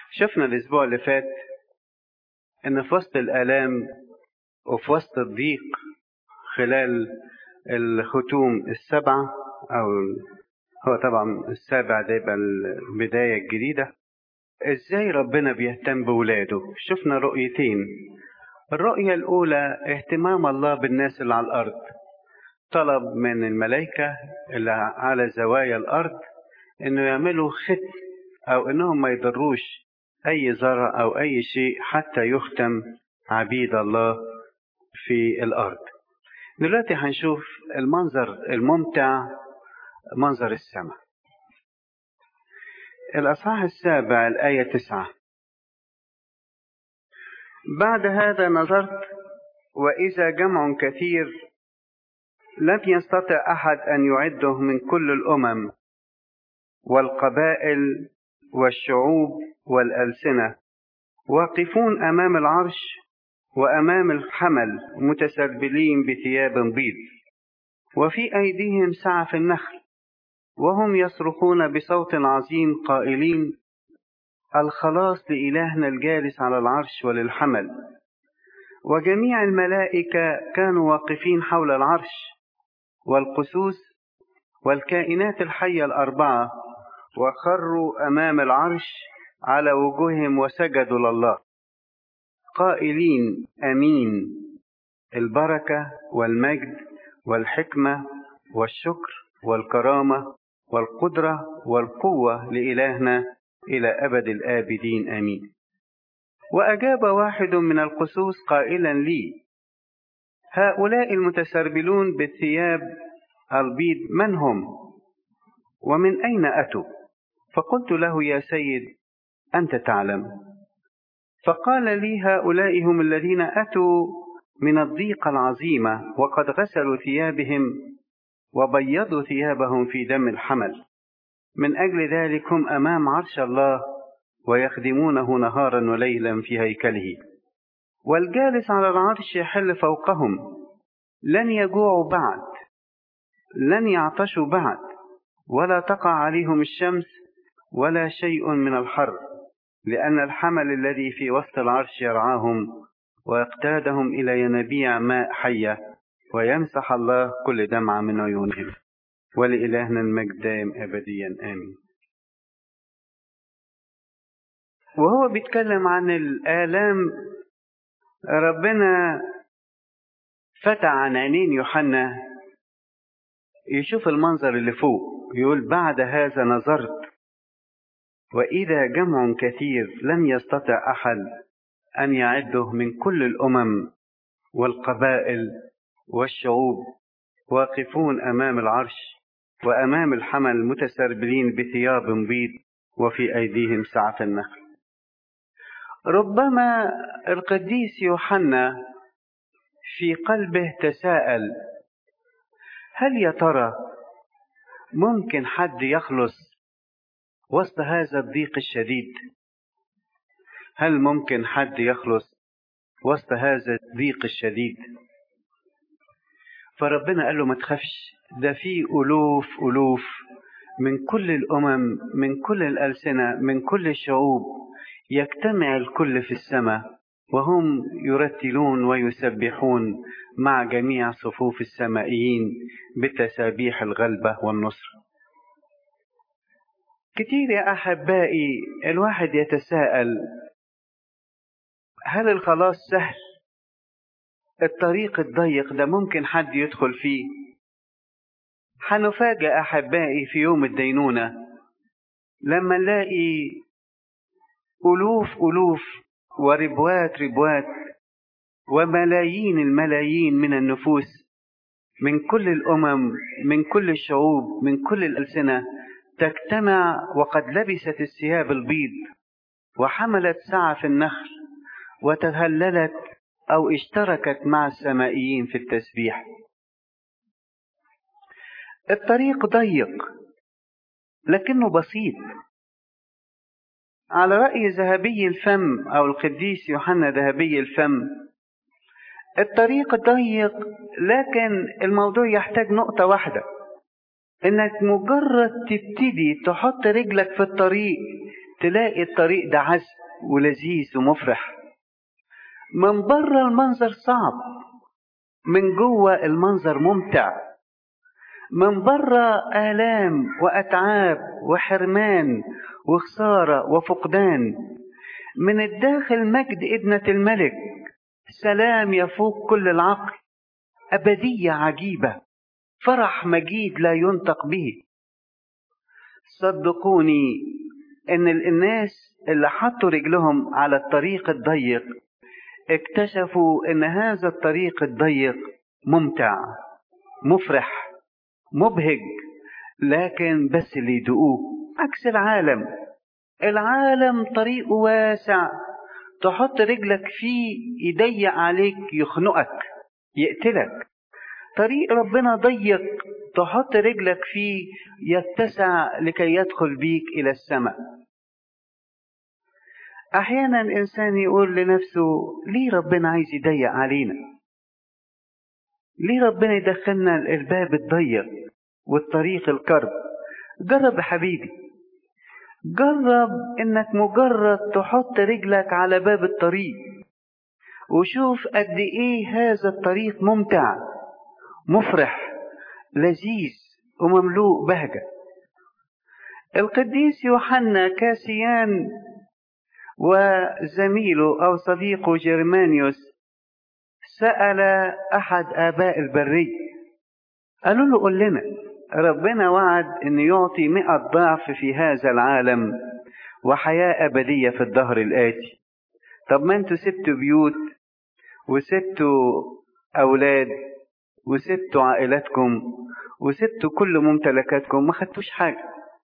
شفنا الأسبوع اللي فات إن في وسط الآلام وفي وسط الضيق خلال الختوم السبعة أو هو طبعا السابع ده يبقى البداية الجديدة إزاي ربنا بيهتم بولاده شفنا رؤيتين الرؤية الأولى اهتمام الله بالناس اللي على الأرض طلب من الملائكة اللي على زوايا الأرض إنه يعملوا ختم أو إنهم ما يضروش أي زرع أو أي شيء حتى يختم عبيد الله في الأرض دلوقتي هنشوف المنظر الممتع منظر السماء الأصحاح السابع الآية تسعة بعد هذا نظرت وإذا جمع كثير لم يستطع أحد أن يعده من كل الأمم والقبائل والشعوب والألسنة واقفون أمام العرش وأمام الحمل متسربلين بثياب بيض وفي أيديهم سعف النخل وهم يصرخون بصوت عظيم قائلين الخلاص لإلهنا الجالس على العرش وللحمل وجميع الملائكة كانوا واقفين حول العرش والقسوس والكائنات الحية الأربعة وخروا أمام العرش على وجوههم وسجدوا لله قائلين امين البركه والمجد والحكمه والشكر والكرامه والقدره والقوه لالهنا الى ابد الابدين امين واجاب واحد من القسوس قائلا لي هؤلاء المتسربلون بالثياب البيض من هم ومن اين اتوا فقلت له يا سيد انت تعلم فقال لي هؤلاء هم الذين أتوا من الضيقة العظيمة وقد غسلوا ثيابهم وبيضوا ثيابهم في دم الحمل من أجل ذلك هم أمام عرش الله ويخدمونه نهارا وليلا في هيكله والجالس على العرش يحل فوقهم لن يجوعوا بعد لن يعطشوا بعد ولا تقع عليهم الشمس ولا شيء من الحر لأن الحمل الذي في وسط العرش يرعاهم ويقتادهم إلى ينابيع ماء حية ويمسح الله كل دمعة من عيونهم ولإلهنا المجد دائم أبديا آمين وهو بيتكلم عن الآلام ربنا فتح عن عينين يوحنا يشوف المنظر اللي فوق يقول بعد هذا نظرت وإذا جمع كثير لم يستطع أحد أن يعده من كل الأمم والقبائل والشعوب واقفون أمام العرش وأمام الحمل متسربلين بثياب بيض وفي أيديهم سعف النخل ربما القديس يوحنا في قلبه تساءل هل يا ترى ممكن حد يخلص وسط هذا الضيق الشديد هل ممكن حد يخلص وسط هذا الضيق الشديد فربنا قال له ما تخافش ده في ألوف ألوف من كل الأمم من كل الألسنة من كل الشعوب يجتمع الكل في السماء وهم يرتلون ويسبحون مع جميع صفوف السمائيين بتسابيح الغلبة والنصر كتير يا أحبائي الواحد يتساءل هل الخلاص سهل الطريق الضيق ده ممكن حد يدخل فيه هنفاجأ أحبائي في يوم الدينونة لما نلاقي ألوف ألوف وربوات ربوات وملايين الملايين من النفوس من كل الأمم من كل الشعوب من كل الألسنة تجتمع وقد لبست الثياب البيض وحملت سعف النخل وتهللت أو اشتركت مع السمائيين في التسبيح الطريق ضيق لكنه بسيط على رأي ذهبي الفم أو القديس يوحنا ذهبي الفم الطريق ضيق لكن الموضوع يحتاج نقطة واحدة إنك مجرد تبتدي تحط رجلك في الطريق تلاقي الطريق ده عذب ولذيذ ومفرح من بره المنظر صعب من جوه المنظر ممتع من بره آلام وأتعاب وحرمان وخسارة وفقدان من الداخل مجد ابنة الملك سلام يفوق كل العقل أبدية عجيبة فرح مجيد لا ينطق به صدقوني ان الناس اللي حطوا رجلهم على الطريق الضيق اكتشفوا ان هذا الطريق الضيق ممتع مفرح مبهج لكن بس اللي يدقوه عكس العالم العالم طريقه واسع تحط رجلك فيه يضيق عليك يخنقك يقتلك طريق ربنا ضيق تحط رجلك فيه يتسع لكي يدخل بيك إلى السماء أحيانا الإنسان يقول لنفسه ليه ربنا عايز يضيق علينا ليه ربنا يدخلنا الباب الضيق والطريق الكرب جرب يا حبيبي جرب انك مجرد تحط رجلك على باب الطريق وشوف قد ايه هذا الطريق ممتع مفرح لذيذ ومملوء بهجة القديس يوحنا كاسيان وزميله أو صديقه جرمانيوس سأل أحد آباء البرية قالوا له قل لنا ربنا وعد أن يعطي مئة ضعف في هذا العالم وحياة أبدية في الدهر الآتي طب ما انتوا سبتوا بيوت وسبتوا أولاد وسبتوا عائلاتكم وسبتوا كل ممتلكاتكم ما خدتوش حاجة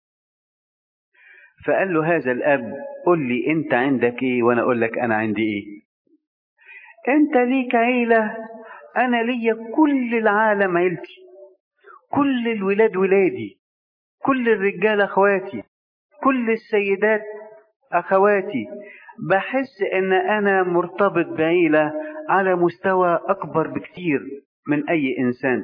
فقال له هذا الأب قل لي أنت عندك إيه وأنا أقول لك أنا عندي إيه أنت ليك عيلة أنا ليا كل العالم عيلتي كل الولاد ولادي كل الرجال أخواتي كل السيدات أخواتي بحس إن أنا مرتبط بعيلة على مستوى أكبر بكتير من أي إنسان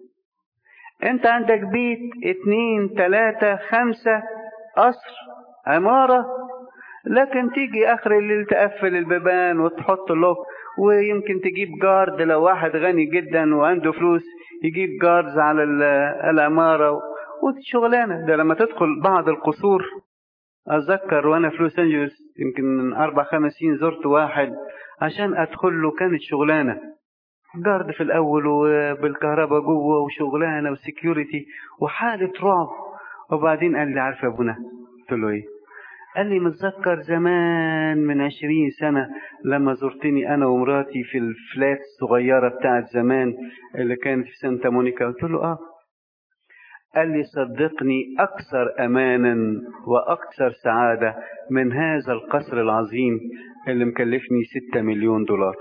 أنت عندك بيت اتنين تلاتة خمسة قصر عمارة لكن تيجي آخر الليل تقفل البيبان وتحط لوك ويمكن تجيب جارد لو واحد غني جدا وعنده فلوس يجيب جاردز على العمارة وشغلانة ده لما تدخل بعض القصور أتذكر وأنا في لوس أنجلوس يمكن من أربع خمس سنين زرت واحد عشان أدخل له كانت شغلانة جارد في الأول وبالكهرباء جوه وشغلانة وسكيورتي وحالة رعب وبعدين قال لي عارف يا أبونا قلت له إيه قال لي متذكر زمان من عشرين سنة لما زرتني أنا ومراتي في الفلات الصغيرة بتاعت زمان اللي كانت في سانتا مونيكا قلت له آه قال لي صدقني أكثر أمانا وأكثر سعادة من هذا القصر العظيم اللي مكلفني ستة مليون دولار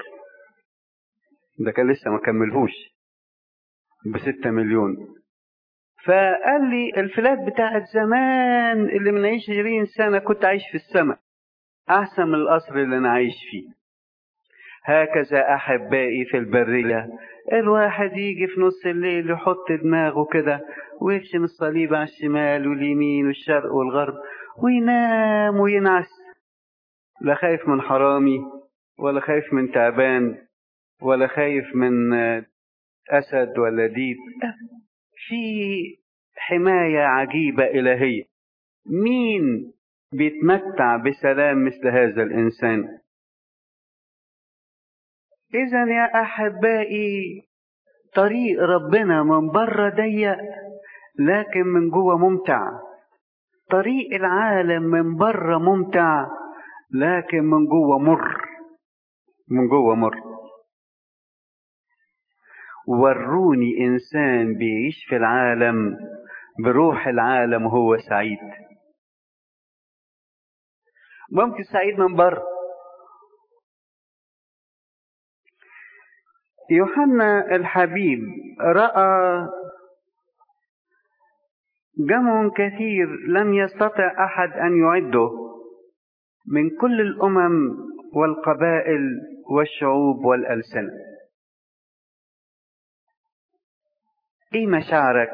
ده كان لسه ما كملهوش بستة مليون فقال لي الفلات بتاعت زمان اللي من عشرين سنة كنت عايش في السماء أحسن من القصر اللي أنا عايش فيه هكذا أحبائي في البرية الواحد يجي في نص الليل يحط دماغه كده ويرشم الصليب على الشمال واليمين والشرق والغرب وينام وينعس لا خايف من حرامي ولا خايف من تعبان ولا خايف من أسد ولا ديب في حماية عجيبة إلهية مين بيتمتع بسلام مثل هذا الإنسان إذا يا أحبائي طريق ربنا من بره ضيق لكن من جوه ممتع طريق العالم من بره ممتع لكن من جوه مر من جوه مر وروني إنسان بيعيش في العالم بروح العالم وهو سعيد ممكن سعيد من بره يوحنا الحبيب رأى جمع كثير لم يستطع أحد أن يعده من كل الأمم والقبائل والشعوب والألسنة ايه مشاعرك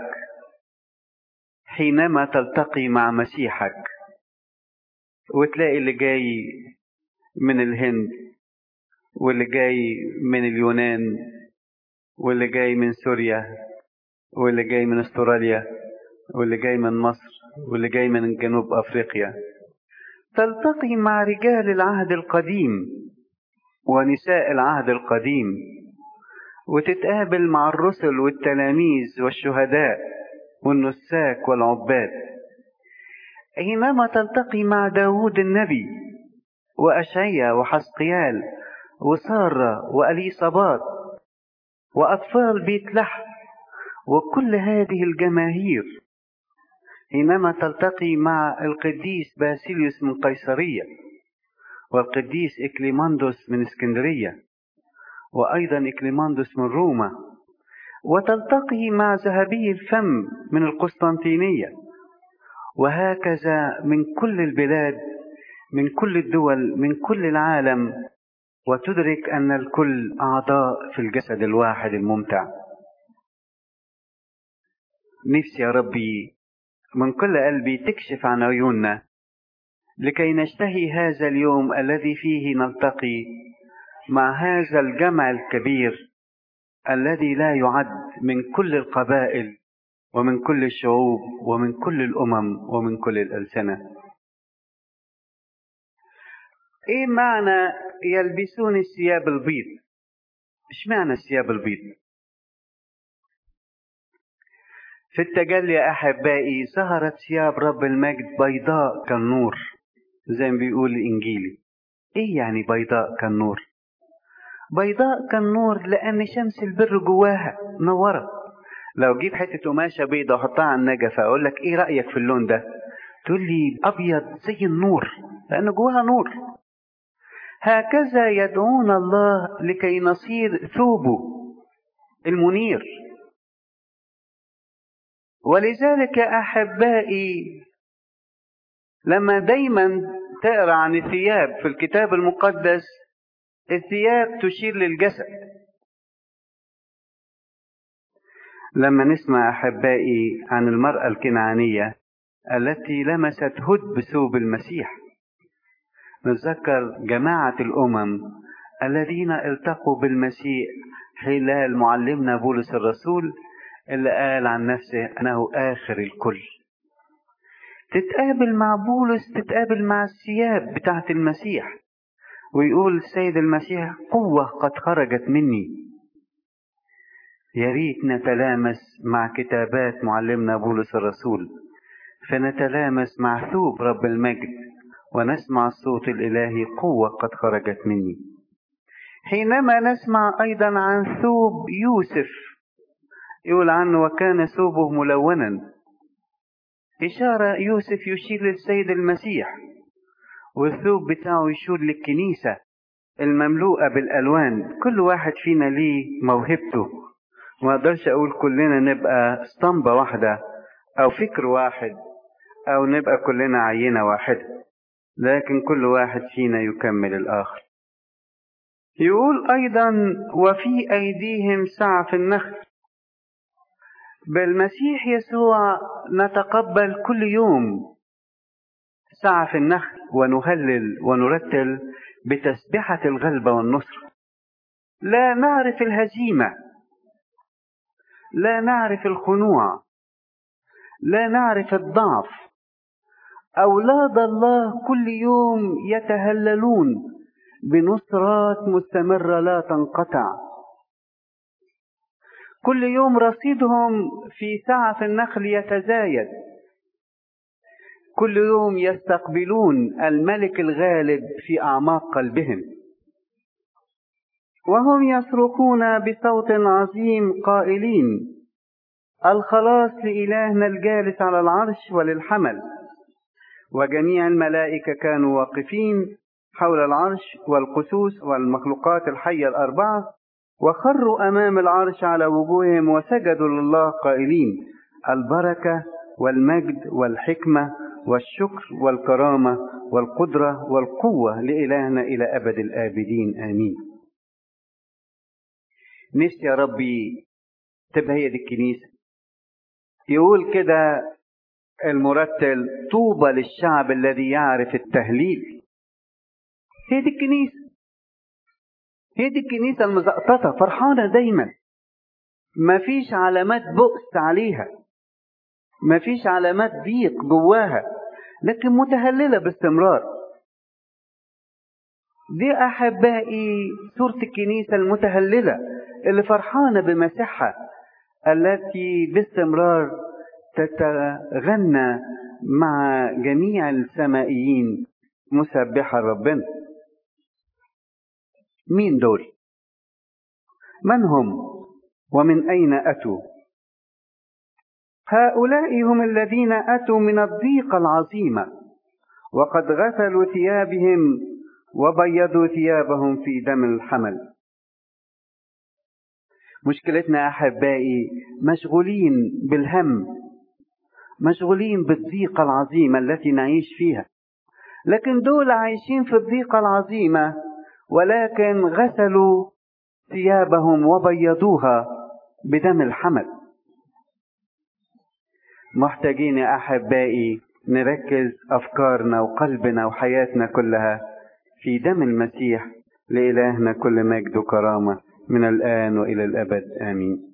حينما تلتقي مع مسيحك وتلاقي اللي جاي من الهند واللي جاي من اليونان واللي جاي من سوريا واللي جاي من استراليا واللي جاي من مصر واللي جاي من جنوب افريقيا تلتقي مع رجال العهد القديم ونساء العهد القديم وتتقابل مع الرسل والتلاميذ والشهداء والنساك والعباد حينما تلتقي مع داود النبي وأشعيا وحسقيال وسارة وأليصابات وأطفال بيت لحم وكل هذه الجماهير حينما تلتقي مع القديس باسيليوس من قيصرية والقديس إكليماندوس من اسكندرية وأيضا إكليماندوس من روما وتلتقي مع ذهبي الفم من القسطنطينية وهكذا من كل البلاد من كل الدول من كل العالم وتدرك أن الكل أعضاء في الجسد الواحد الممتع نفسي يا ربي من كل قلبي تكشف عن عيوننا لكي نشتهي هذا اليوم الذي فيه نلتقي مع هذا الجمع الكبير الذي لا يعد من كل القبائل ومن كل الشعوب ومن كل الامم ومن كل الالسنه ايه معنى يلبسون الثياب البيض ايش معنى الثياب البيض في التجلي يا احبائي ظهرت ثياب رب المجد بيضاء كالنور زي ما بيقول الانجيلي ايه يعني بيضاء كالنور بيضاء كالنور لان شمس البر جواها نورت لو جيب حته قماشه بيضاء وحطها على النجفه اقول لك ايه رايك في اللون ده تقول لي ابيض زي النور لان جواها نور هكذا يدعونا الله لكي نصير ثوبه المنير ولذلك يا احبائي لما دايما تقرا عن الثياب في الكتاب المقدس الثياب تشير للجسد لما نسمع احبائي عن المراه الكنعانيه التي لمست هد بثوب المسيح نتذكر جماعه الامم الذين التقوا بالمسيح خلال معلمنا بولس الرسول اللي قال عن نفسه انه اخر الكل تتقابل مع بولس تتقابل مع الثياب بتاعت المسيح ويقول السيد المسيح قوة قد خرجت مني يا ريت نتلامس مع كتابات معلمنا بولس الرسول فنتلامس مع ثوب رب المجد ونسمع الصوت الإلهي قوة قد خرجت مني حينما نسمع أيضا عن ثوب يوسف يقول عنه وكان ثوبه ملونا إشارة يوسف يشير للسيد المسيح والثوب بتاعه يشير للكنيسة المملوءة بالألوان كل واحد فينا ليه موهبته ما أقدرش أقول كلنا نبقى اسطمبة واحدة أو فكر واحد أو نبقى كلنا عينة واحدة لكن كل واحد فينا يكمل الآخر يقول أيضا وفي أيديهم سعف النخل بالمسيح يسوع نتقبل كل يوم سعف النخل ونهلل ونرتل بتسبحة الغلبة والنصر لا نعرف الهزيمة لا نعرف الخنوع لا نعرف الضعف أولاد الله كل يوم يتهللون بنصرات مستمرة لا تنقطع كل يوم رصيدهم في سعف النخل يتزايد كل يوم يستقبلون الملك الغالب في اعماق قلبهم وهم يصرخون بصوت عظيم قائلين الخلاص لالهنا الجالس على العرش وللحمل وجميع الملائكه كانوا واقفين حول العرش والقسوس والمخلوقات الحيه الاربعه وخروا امام العرش على وجوههم وسجدوا لله قائلين البركه والمجد والحكمه والشكر والكرامه والقدره والقوه لالهنا الى ابد الابدين امين نفسي يا ربي تبقى هي دي الكنيسه يقول كده المرتل طوبى للشعب الذي يعرف التهليل هي دي الكنيسة هي دي الكنيسة المزقططة فرحانة دايما مفيش علامات بؤس عليها مفيش علامات ضيق جواها لكن متهللة باستمرار دي أحبائي صورة الكنيسة المتهللة اللي فرحانة بمسيحها التي باستمرار تتغنى مع جميع السمائيين مسبحة ربنا مين دول من هم ومن أين أتوا هؤلاء هم الذين أتوا من الضيقة العظيمة وقد غسلوا ثيابهم وبيضوا ثيابهم في دم الحمل مشكلتنا أحبائي مشغولين بالهم مشغولين بالضيقة العظيمة التي نعيش فيها لكن دول عايشين في الضيقة العظيمة ولكن غسلوا ثيابهم وبيضوها بدم الحمل محتاجين يا احبائي نركز افكارنا وقلبنا وحياتنا كلها في دم المسيح لالهنا كل مجد وكرامه من الان والى الابد امين